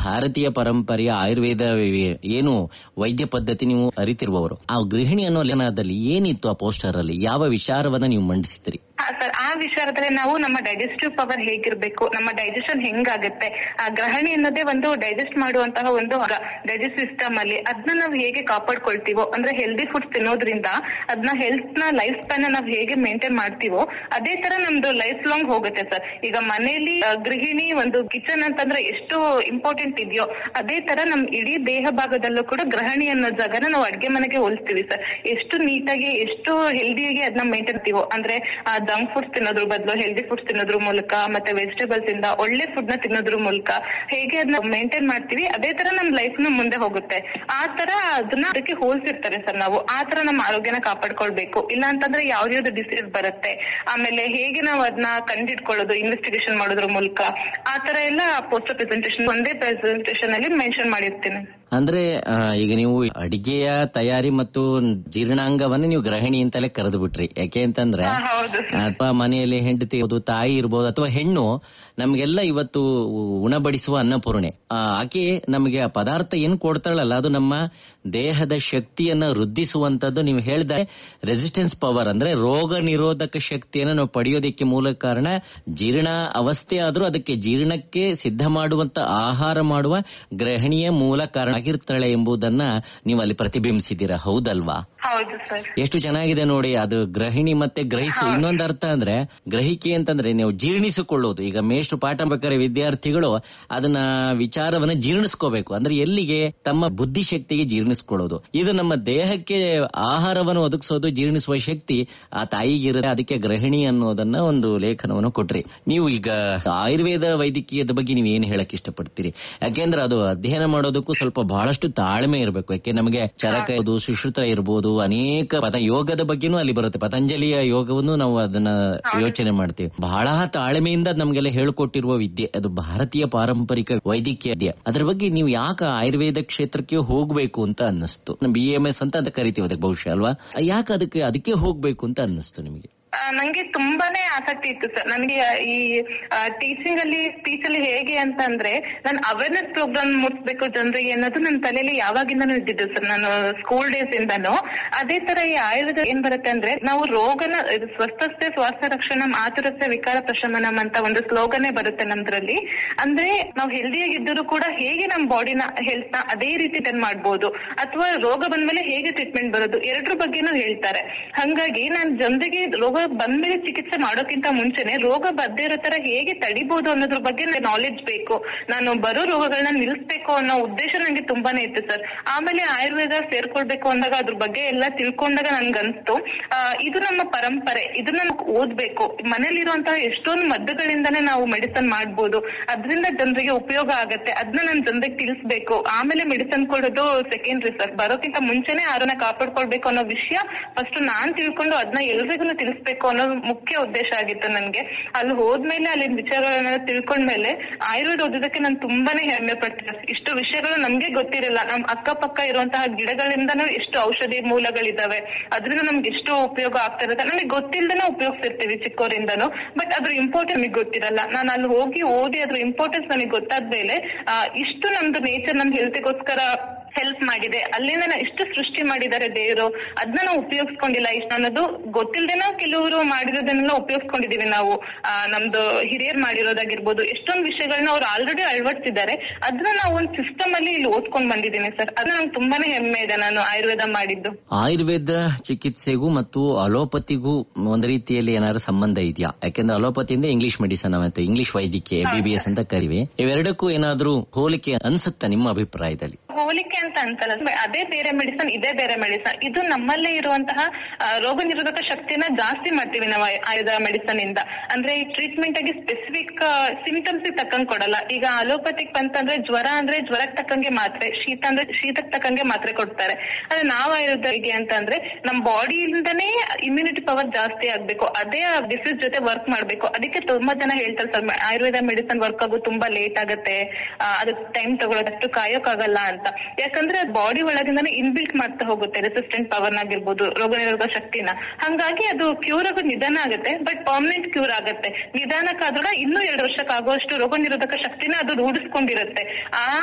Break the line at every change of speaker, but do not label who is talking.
ಭಾರತೀಯ ಪರಂಪರೆಯ ಆಯುರ್ವೇದ ವಿ- ಏನು ವೈದ್ಯ ಪದ್ಧತಿ ನೀವು ಅರಿತಿರುವವರು ಆ ಗೃಹಿಣಿ ಅನ್ನೋ ಲೇಖನದಲ್ಲಿ ಏನಿತ್ತು ಆ ಪೋಸ್ಟರ್ ಅಲ್ಲಿ ಯಾವ ವಿಚಾರವನ್ನ ನೀವು ಮಂಡಿಸಿದ್ರಿ
ಹಾ ಸರ್ ಆ ವಿಚಾರದಲ್ಲಿ ನಾವು ನಮ್ಮ ಡೈಜೆಸ್ಟಿವ್ ಪವರ್ ಹೇಗಿರ್ಬೇಕು ನಮ್ಮ ಡೈಜೆಷನ್ ಹೆಂಗಾಗುತ್ತೆ ಆ ಗ್ರಹಣಿ ಅನ್ನೋದೇ ಒಂದು ಡೈಜೆಸ್ಟ್ ಮಾಡುವಂತಹ ಒಂದು ಡೈಜೆಸ್ಟ್ ಸಿಸ್ಟಮ್ ಅಲ್ಲಿ ಅದನ್ನ ನಾವು ಹೇಗೆ ಕಾಪಾಡ್ಕೊಳ್ತೀವೋ ಅಂದ್ರೆ ಹೆಲ್ದಿ ಫುಡ್ಸ್ ತಿನ್ನೋದ್ರಿಂದ ಅದನ್ನ ಹೆಲ್ತ್ ನ ಲೈಫ್ ಸ್ಪ್ಯಾನ್ ನಾವು ಹೇಗೆ ಮೇಂಟೈನ್ ಮಾಡ್ತೀವೋ ಅದೇ ತರ ನಮ್ದು ಲೈಫ್ ಲಾಂಗ್ ಹೋಗುತ್ತೆ ಸರ್ ಈಗ ಮನೆಯಲ್ಲಿ ಆ, ಗೃಹಿಣಿ ಒಂದು ಕಿಚನ್ ಅಂತಂದ್ರೆ ಎಷ್ಟು ಇಂಪಾರ್ಟೆಂಟ್ ಇದೆಯೋ ಅದೇ ತರ ನಮ್ ಇಡೀ ದೇಹ ಭಾಗದಲ್ಲೂ ಕೂಡ ಗೃಹಿಣಿ ಅನ್ನೋ ಜಾಗನ ನಾವು ಅಡ್ಗೆ ಮನೆಗೆ ಹೋಲಿಸ್ತೀವಿ ಸರ್ ಎಷ್ಟು ನೀಟಾಗಿ ಎಷ್ಟು ಹೆಲ್ದಿಯಾಗಿ ಅದನ್ನ ಮೇಂಟೈನ್ ಮಾಡ್ತೀವೋ ಅಂದ್ರೆ ಜಂಕ್ ಫುಡ್ಸ್ ತಿನ್ನೋದ್ರ ಬದಲು ಹೆಲ್ದಿ ಫುಡ್ಸ್ ತಿನ್ನೋದ್ರ ಮೂಲಕ ಮತ್ತೆ ವೆಜಿಟೇಬಲ್ಸ್ ಇಂದ ಒಳ್ಳೆ ಫುಡ್ ನ ತಿನ್ನೋದ್ರ ಮೂಲಕ ಹೇಗೆ ಅದನ್ನ ಮೇಂಟೈನ್ ಮಾಡ್ತೀವಿ ಅದೇ ತರ ನಮ್ ಲೈಫ್ ನ ಮುಂದೆ ಹೋಗುತ್ತೆ ಆ ತರ ಅದನ್ನ ಅದಕ್ಕೆ ಹೋಲ್ಸಿರ್ತಾರೆ ಸರ್ ನಾವು ಆ ತರ ನಮ್ಮ ಆರೋಗ್ಯನ ಕಾಪಾಡ್ಕೊಳ್ಬೇಕು ಇಲ್ಲ ಅಂತಂದ್ರೆ ಯಾವ್ದು ಡಿಸೀಸ್ ಬರುತ್ತೆ ಆಮೇಲೆ ಹೇಗೆ ನಾವು ಅದನ್ನ ಕಂಡಿಡ್ಕೊಳ್ಳೋದು ಇನ್ವೆಸ್ಟಿಗೇಷನ್ ಮಾಡೋದ್ರ ಮೂಲಕ ಆ ತರ ಎಲ್ಲ ಪೋಸ್ಟರ್ ಪ್ರೆಸೆಂಟೇಷನ್ ಒಂದೇ ಪ್ರೆಸೆಂಟೇಷನ್ ಅಲ್ಲಿ ಮೆನ್ಷನ್ ಮಾಡಿರ್ತೀನಿ
ಅಂದ್ರೆ ಆ, ಈಗ ನೀವು ಅಡಿಗೆಯ ತಯಾರಿ ಮತ್ತು ಜೀರ್ಣಾಂಗವನ್ನ ನೀವು ಗೃಹಿಣಿ ಅಂತಲೇ ಕರೆದು ಬಿಟ್ರಿ ಯಾಕೆ ಅಂತಂದ್ರೆ
ಹಾ, ಹೌದು ಸರ್
ಅಥವಾ ಮನೆಯಲ್ಲಿ ಹೆಂಡತಿ ಇರ್ಬೋದು ತಾಯಿ ಇರ್ಬೋದು ಅಥವಾ ಹೆಣ್ಣು ನಮ್ಗೆಲ್ಲ ಇವತ್ತು ಉಣಬಡಿಸುವ ಅನ್ನಪೂರ್ಣೆ ಆ, ಆಕೆ ನಮಗೆ ಆ ಪದಾರ್ಥ ಏನ್ ಕೊಡ್ತಾಳಲ್ಲ ಅದು ನಮ್ಮ ದೇಹದ ಶಕ್ತಿಯನ್ನ ವೃದ್ಧಿಸುವಂತದ್ದು ನೀವು ಹೇಳಿದ್ರೆ ರೆಸಿಸ್ಟೆನ್ಸ್ ಪವರ್ ಅಂದ್ರೆ ರೋಗ ನಿರೋಧಕ ಶಕ್ತಿಯನ್ನ ನಾವು ಪಡೆಯೋದಕ್ಕೆ ಮೂಲ ಕಾರಣ ಜೀರ್ಣ ಅವಸ್ಥೆ ಆದ್ರೂ ಅದಕ್ಕೆ ಜೀರ್ಣಕ್ಕೆ ಸಿದ್ಧ ಮಾಡುವಂತ ಆಹಾರ ಮಾಡುವ ಗೃಹಿಣಿಯ ಮೂಲ ಕಾರಣ ಆಗಿರ್ತಾಳೆ ಎಂಬುದನ್ನ ನೀವು ಅಲ್ಲಿ ಪ್ರತಿಬಿಂಬಿಸಿದ್ದೀರಾ ಹೌದಲ್ವಾ
ಹೌದು ಸರ್
ಎಷ್ಟು ಚೆನ್ನಾಗಿದೆ ನೋಡಿ ಅದು ಗೃಹಿಣಿ ಮತ್ತೆ ಗ್ರಹಿಸು ಇನ್ನೊಂದು ಅರ್ಥ ಅಂದ್ರೆ ಗ್ರಹಿಕೆ ಅಂತಂದ್ರೆ ನೀವು ಜೀರ್ಣಿಸಿಕೊಳ್ಳೋದು ಈಗ ಮೇಷ್ಟು ಪಾಠ ಬೇಕಾದ್ರೆ ವಿದ್ಯಾರ್ಥಿಗಳು ಅದನ್ನ ವಿಚಾರವನ್ನ ಜೀರ್ಣಿಸ್ಕೋಬೇಕು ಅಂದ್ರೆ ಎಲ್ಲಿಗೆ ತಮ್ಮ ಬುದ್ಧಿಶಕ್ತಿಗೆ ಜೀರ್ಣಿಸ್ಕೊಳ್ಳೋದು ಇದು ನಮ್ಮ ದೇಹಕ್ಕೆ ಆಹಾರವನ್ನು ಒದಗಿಸೋದು ಜೀರ್ಣಿಸುವ ಶಕ್ತಿ ಆ ತಾಯಿಗಿರುತ್ತೆ ಅದಕ್ಕೆ ಗೃಹಿಣಿ ಅನ್ನೋದನ್ನ ಒಂದು ಲೇಖನವನ್ನು ಕೊಟ್ರಿ ನೀವು ಈಗ ಆಯುರ್ವೇದ ವೈದ್ಯಕೀಯದ ಬಗ್ಗೆ ನೀವು ಏನ್ ಹೇಳಕ್ ಇಷ್ಟಪಡ್ತೀರಿ ಯಾಕೆಂದ್ರೆ ಅದು ಅಧ್ಯಯನ ಮಾಡೋದಕ್ಕೂ ಸ್ವಲ್ಪ ಬಹಳಷ್ಟು ತಾಳ್ಮೆ ಇರಬೇಕು ಯಾಕೆ ನಮಗೆ ಚರಕ ಇರ್ಬೋದು ಸುಶ್ರುತ ಇರ್ಬೋದು ಅನೇಕ ಪದ ಯೋಗದ ಬಗ್ಗೆನೂ ಅಲ್ಲಿ ಬರುತ್ತೆ ಪತಂಜಲಿಯ ಯೋಗವನ್ನು ನಾವು ಅದನ್ನ ಯೋಚನೆ ಮಾಡ್ತೀವಿ ಬಹಳ ತಾಳ್ಮೆಯಿಂದ ಅದ್ ನಮ್ಗೆಲ್ಲ ಹೇಳ್ಕೊಟ್ಟಿರುವ ವಿದ್ಯೆ ಅದು ಭಾರತೀಯ ಪಾರಂಪರಿಕ ವೈದ್ಯಕೀಯ ವಿದ್ಯೆ ಅದ್ರ ಬಗ್ಗೆ ನೀವು ಯಾಕೆ ಆಯುರ್ವೇದ ಕ್ಷೇತ್ರಕ್ಕೆ ಹೋಗ್ಬೇಕು ಅಂತ ಅನ್ನಿಸ್ತು ಬಿ ಎಂ ಎಸ್ ಅಂತ ಅದಕ್ಕೆ ಕರಿತೀವಿ ಅದಕ್ಕೆ ಬಹುಶಃ ಅಲ್ವಾ ಯಾಕೆ ಅದಕ್ಕೆ ಅದಕ್ಕೆ ಹೋಗ್ಬೇಕು ಅಂತ ಅನ್ನಿಸ್ತು ನಿಮಗೆ
ಆ, ನಂಗೆ ತುಂಬಾನೇ ಆಸಕ್ತಿ ಇತ್ತು ಸರ್ ನನಗೆ ಈ ಟೀಚಿಂಗ್ ಅಲ್ಲಿ ಸ್ಪೀಚ್ ಅಲ್ಲಿ ಹೇಗೆ ಅಂತ ಅಂದ್ರೆ ನಾನು ಅವೇರ್ನೆಸ್ ಪ್ರೋಗ್ರಾಮ್ ಮುಟ್ಸ್ಬೇಕು ಜನರಿಗೆ ಅನ್ನೋದು ನನ್ನ ತಲೆಯಲ್ಲಿ ಯಾವಾಗಿಂದನೂ ಇದ್ದಿದ್ದು ಸರ್ ನಾನು ಸ್ಕೂಲ್ ಡೇಸ್ ಇಂದನು ಅದೇ ತರ ಈ ಆಯುರ್ವೇದ ಏನ್ ಬರುತ್ತೆ ಅಂದ್ರೆ ನಾವು ರೋಗನ ಇದು ಸ್ವಸ್ಥಸ್ತೆ ಸ್ವಾಸ್ಥ್ಯ ರಕ್ಷಣಂ ಆತುರಸ್ತೆ ವಿಕಾರ ಪ್ರಶಮನಂ ಅಂತ ಒಂದು ಸ್ಲೋಗನೇ ಬರುತ್ತೆ ನಮ್ದ್ರಲ್ಲಿ ಅಂದ್ರೆ ನಾವು ಹೆಲ್ದಿಯಾಗಿದ್ದರೂ ಕೂಡ ಹೇಗೆ ನಮ್ಮ ಬಾಡಿನ ಹೆಲ್ತ್ ನ ಅದೇ ರೀತಿ ಟೆನ್ ಮಾಡ್ಬೋದು ಅಥವಾ ರೋಗ ಬಂದ್ಮೇಲೆ ಹೇಗೆ ಟ್ರೀಟ್ಮೆಂಟ್ ಬರೋದು ಎರಡರ ಬಗ್ಗೆನೂ ಹೇಳ್ತಾರೆ ಹಂಗಾಗಿ ನಾನು ಜನರಿಗೆ ರೋಗ ಬಂದ್ಮೇಲೆ ಚಿಕಿತ್ಸೆ ಮಾಡೋಕ್ಕಿಂತ ಮುಂಚೆನೆ ರೋಗ ಬದ್ದೇ ಇರೋ ತರ ಹೇಗೆ ತಡಿಬಹುದು ಅನ್ನೋದ್ರ ಬಗ್ಗೆ ನಾಲೆಡ್ಜ್ ಬೇಕು ನಾನು ಬರೋ ರೋಗಗಳನ್ನ ನಿಲ್ಲಿಸ್ಬೇಕು ಅನ್ನೋ ಉದ್ದೇಶ ನಂಗೆ ತುಂಬಾನೇ ಇತ್ತು ಸರ್ ಆಮೇಲೆ ಆಯುರ್ವೇದ ಸೇರ್ಕೊಳ್ಬೇಕು ಅಂದಾಗ ಅದ್ರ ಬಗ್ಗೆ ಎಲ್ಲ ತಿಳ್ಕೊಂಡಾಗ ನನ್ಗನ್ಸ್ತು ಆ, ಇದು ನಮ್ಮ ಪರಂಪರೆ ಇದನ್ನ ನಾವು ಓದ್ಬೇಕು ಮನೇಲಿರುವಂತಹ ಎಷ್ಟೊಂದು ಮದ್ದುಗಳಿಂದಾನೇ ನಾವು ಮೆಡಿಸನ್ ಮಾಡ್ಬೋದು ಅದರಿಂದ ಜನರಿಗೆ ಉಪಯೋಗ ಆಗತ್ತೆ ಅದನ್ನ ನಾನು ಜನರಿಗೆ ತಿಳಿಸ್ಬೇಕು ಆಮೇಲೆ ಮೆಡಿಸನ್ ಕೊಡೋದು ಸೆಕೆಂಡ್ರಿ ಸರ್ ಬರೋಕ್ಕಿಂತ ಮುಂಚೆನೆ ಆರೋಗ್ಯನ ಕಾಪಾಡ್ಕೊಳ್ಬೇಕು ಅನ್ನೋ ವಿಷಯ ಫಸ್ಟ್ ನಾನ್ ತಿಳ್ಕೊಂಡು ಅದನ್ನ ಎಲ್ರಿಗೂ ತಿಳಿಸ್ಬೇಕು ಅನ್ನೋ ಮುಖ್ಯ ಉದ್ದೇಶ ಆಗಿತ್ತು ನನ್ಗೆ ಅಲ್ಲಿ ಹೋದ್ಮೇಲೆ ಅಲ್ಲಿನ ವಿಚಾರಗಳನ್ನ ತಿಳ್ಕೊಂಡ್ಮೇಲೆ ಆಯುರ್ವೇದ ಓದೋದಕ್ಕೆ ನಾನು ತುಂಬಾನೇ ಹೆಮ್ಮೆ ಪಡ್ತೀನಿ ಇಷ್ಟು ವಿಷಯಗಳು ನಮ್ಗೆ ಗೊತ್ತಿರಲ್ಲ ನಮ್ ಅಕ್ಕಪಕ್ಕ ಇರುವಂತಹ ಗಿಡಗಳಿಂದನೂ ಎಷ್ಟು ಔಷಧಿ ಮೂಲಗಳಿದಾವೆ ಅದರಿಂದ ನಮ್ಗೆ ಎಷ್ಟು ಉಪಯೋಗ ಆಗ್ತಾ ಇರುತ್ತೆ ನಮಗೆ ಗೊತ್ತಿಲ್ದೇನೆ ಉಪಯೋಗಿಸಿರ್ತೀವಿ ಚಿಕ್ಕವರಿಂದನೂ ಬಟ್ ಅದ್ರ ಇಂಪಾರ್ಟೆನ್ಸ್ ನಮಗೆ ಗೊತ್ತಿರಲ್ಲ ನಾನು ಅಲ್ಲಿ ಹೋಗಿ ಓದಿ ಅದ್ರ ಇಂಪಾರ್ಟೆನ್ಸ್ ನನಗೆ ಗೊತ್ತಾದ್ಮೇಲೆ ಆ, ಇಷ್ಟು ನಮ್ದು ನೇಚರ್ ನಮ್ ಹೆಲ್ತ್ಗೋಸ್ಕರ ಹೆಲ್ಪ್ ಮಾಡಿದೆ ಅಲ್ಲಿಂದ ಇಷ್ಟು ಸೃಷ್ಟಿ ಮಾಡಿದ್ದಾರೆ ದೇವರು ಅದನ್ನ ನಾವು ಉಪಯೋಗಿಸ್ಕೊಂಡಿಲ್ಲ ಇಷ್ಟು ಅನ್ನೋದು ಗೊತ್ತಿಲ್ದೇನೋ ಕೆಲವರು ಮಾಡಿರೋದನ್ನೆಲ್ಲ ಉಪಯೋಗಿಸ್ಕೊಂಡಿದೀವಿ ನಾವು ಆ, ನಮ್ದು ಹಿರಿಯರ್ ಮಾಡಿರೋದಾಗಿರ್ಬೋದು ಎಷ್ಟೊಂದು ವಿಷಯಗಳನ್ನ ಅವ್ರು ಆಲ್ರೆಡಿ ಅಳವಡಿಸಿದ್ದಾರೆ ಅದನ್ನ ನಾವು ಒಂದು ಸಿಸ್ಟಮ್ ಅಲ್ಲಿ ಇಲ್ಲಿ ಓದ್ಕೊಂಡ್ ಬಂದಿದ್ದೀನಿ ಸರ್ ಅದನ್ನ ನಂಗೆ ತುಂಬಾನೇ ಹೆಮ್ಮೆ ಇದೆ ನಾನು ಆಯುರ್ವೇದ ಮಾಡಿದ್ದು
ಆಯುರ್ವೇದ ಚಿಕಿತ್ಸೆಗೂ ಮತ್ತು ಅಲೋಪತಿಗೂ ಒಂದು ರೀತಿಯಲ್ಲಿ ಏನಾದ್ರು ಸಂಬಂಧ ಇದೆಯಾ ಯಾಕೆಂದ್ರೆ ಅಲೋಪತಿಯಿಂದ ಇಂಗ್ಲಿಷ್ ಮೆಡಿಸನ್ ಮತ್ತು ಇಂಗ್ಲಿಷ್ ವೈದ್ಯಕೀಯ ಬಿ ಬಿ ಎಸ್ ಅಂತ ಕರಿವೆ ಇವೆರಡಕ್ಕೂ ಏನಾದ್ರೂ ಹೋಲಿಕೆ ಅನ್ಸುತ್ತಾ ನಿಮ್ಮ ಅಭಿಪ್ರಾಯದಲ್ಲಿ
ಹೋಲಿಕೆ ಅಂತ ಅನ್ಸಲ್ಲ ಅದೇ ಬೇರೆ ಮೆಡಿಸನ್ ಇದೇ ಬೇರೆ ಮೆಡಿಸನ್ ಇದು ನಮ್ಮಲ್ಲೇ ಇರುವಂತಹ ಆ, ರೋಗ ನಿರೋಧಕ ಶಕ್ತಿನ ಜಾಸ್ತಿ ಮಾಡ್ತೀವಿ ನಾವು ಆಯ್- ಆಯುರ್ವೇದ ಮೆಡಿಸನ್ ಇಂದ ಅಂದ್ರೆ ಈ ಟ್ರೀಟ್ಮೆಂಟ್ ಆಗಿ ಸ್ಪೆಸಿಫಿಕ್ ಸಿಂಟಮ್ಸ್ ತಕ್ಕಂಗ್ ಕೊಡಲ್ಲ ಈಗ ಅಲೋಪತಿಕ್ ಬಂತಂದ್ರೆ ಜ್ವರ ಅಂದ್ರೆ ಜ್ವರಕ್ ತಕ್ಕಂಗೆ ಮಾತ್ರೆ ಶೀತ ಅಂದ್ರೆ ಶೀತಕ್ ತಕ್ಕಂಗೆ ಮಾತ್ರೆ ಕೊಡ್ತಾರೆ ಆದ್ರೆ ನಾವು ಆಯುರ್ವೇದ ಹೇಗೆ ಅಂತ ಅಂದ್ರೆ ನಮ್ ಬಾಡಿಯಿಂದನೇ ಇಮ್ಯುನಿಟಿ ಪವರ್ ಜಾಸ್ತಿ ಆಗ್ಬೇಕು ಅದೇ ಡಿಸೀಸ್ ಜೊತೆ ವರ್ಕ್ ಮಾಡ್ಬೇಕು ಅದಕ್ಕೆ ತುಂಬಾ ಜನ ಹೇಳ್ತಾರೆ ಸರ್ ಆಯುರ್ವೇದ ಮೆಡಿಸನ್ ವರ್ಕ್ ಆಗೋದು ತುಂಬಾ ಲೇಟ್ ಆಗುತ್ತೆ ಆ, ಅದಕ್ಕೆ ಟೈಮ್ ತಗೊಳ್ಳೋದಷ್ಟು ಕಾಯೋಕ್ಕಾಗಲ್ಲ ಅಂತ ಯಾಕಂದ್ರೆ ಬಾಡಿ ಒಳಗಿಂದಾನೆ ಇನ್ಬಿಲ್ಟ್ ಮಾಡ್ತಾ ಹೋಗುತ್ತೆ ರೆಸಿಸ್ಟೆಂಟ್ ಪವರ್ ಆಗಿರ್ಬೋದು ರೋಗ ನಿರೋಧಕ ಶಕ್ತಿನ ಹಂಗಾಗಿ ಅದು ಕ್ಯೂರ್ ಆಗೋದು ನಿಧಾನ ಆಗುತ್ತೆ ಬಟ್ ಪರ್ಮನೆಂಟ್ ಕ್ಯೂರ್ ಆಗುತ್ತೆ ನಿಧಾನಕ್ಕಾದ್ರೂ ಇನ್ನೂ ಎರಡು ವರ್ಷಕ್ಕಾಗುವಷ್ಟು ರೋಗ ನಿರೋಧಕ ಶಕ್ತಿನ ಅದು ರೂಢಿಸ್ಕೊಂಡಿರುತ್ತೆ ಆ